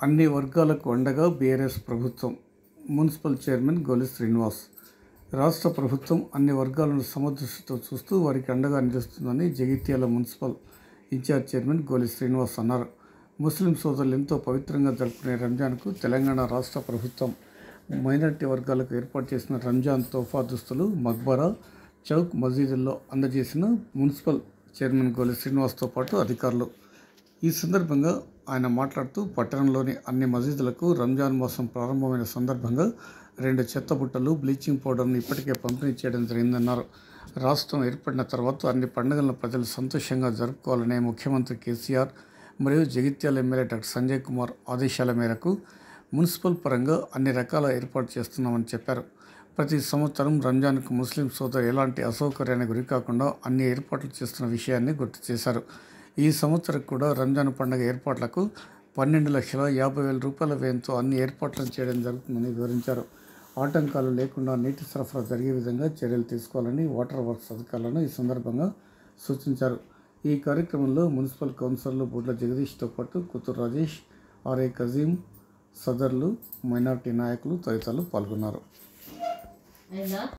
అన్ని వర్గాలకు అండగా బీఆర్ఎస్ ప్రభుత్వం మున్సిపల్ చైర్మన్ గోలి శ్రీనివాస్ రాష్ట్ర ప్రభుత్వం అన్ని వర్గాలను సమదృష్టితో చూస్తూ వారికి అండగా నిలుస్తుందని జగిత్యాల మున్సిపల్ ఇన్ఛార్జ్ చైర్మన్ గోలి శ్రీనివాస్ అన్నారు ముస్లిం సోదరులు ఎంతో పవిత్రంగా జరుపుకునే రంజాన్కు తెలంగాణ రాష్ట్ర ప్రభుత్వం మైనారిటీ వర్గాలకు ఏర్పాటు చేసిన రంజాన్ తోఫా దుస్తులు మక్బరా చౌక్ మసీదుల్లో అందజేసిన మున్సిపల్ చైర్మన్ గోలి శ్రీనివాస్తో పాటు అధికారులు ఈ సందర్భంగా ఆయన మాట్లాడుతూ పట్టణంలోని అన్ని మసీదులకు రంజాన్ మాసం ప్రారంభమైన సందర్భంగా రెండు చెత్త బుట్టలు బ్లీచింగ్ పౌడర్ను ఇప్పటికే పంపిణీ చేయడం జరిగిందన్నారు రాష్ట్రం ఏర్పడిన తర్వాత అన్ని పండుగలను ప్రజలు సంతోషంగా జరుపుకోవాలనే ముఖ్యమంత్రి కేసీఆర్ మరియు జగిత్యాల ఎమ్మెల్యే డాక్టర్ సంజయ్ కుమార్ ఆదేశాల మేరకు మున్సిపల్ పరంగా అన్ని రకాల ఏర్పాటు చేస్తున్నామని చెప్పారు ప్రతి సంవత్సరం రంజాన్కు ముస్లిం సోదరు ఎలాంటి అసౌకర్యానికి గురి కాకుండా అన్ని ఏర్పాట్లు చేస్తున్న విషయాన్ని గుర్తు చేశారు ఈ సంవత్సరం కూడా రంజాన్ పండుగ ఏర్పాట్లకు పన్నెండు లక్షల యాభై వేల రూపాయల వ్యయంతో అన్ని ఏర్పాట్లను చేయడం జరుగుతుందని వివరించారు ఆటంకాలు లేకుండా నీటి సరఫరా జరిగే విధంగా చర్యలు తీసుకోవాలని వాటర్ వర్క్స్ అధికారులను ఈ సందర్భంగా సూచించారు ఈ కార్యక్రమంలో మున్సిపల్ కౌన్సిలర్లు బుడ్ల జగదీష్తో పాటు కుతుర్ రాజేష్ ఆర్ఏ కజీం సదర్లు మైనార్టీ నాయకులు తదితరులు పాల్గొన్నారు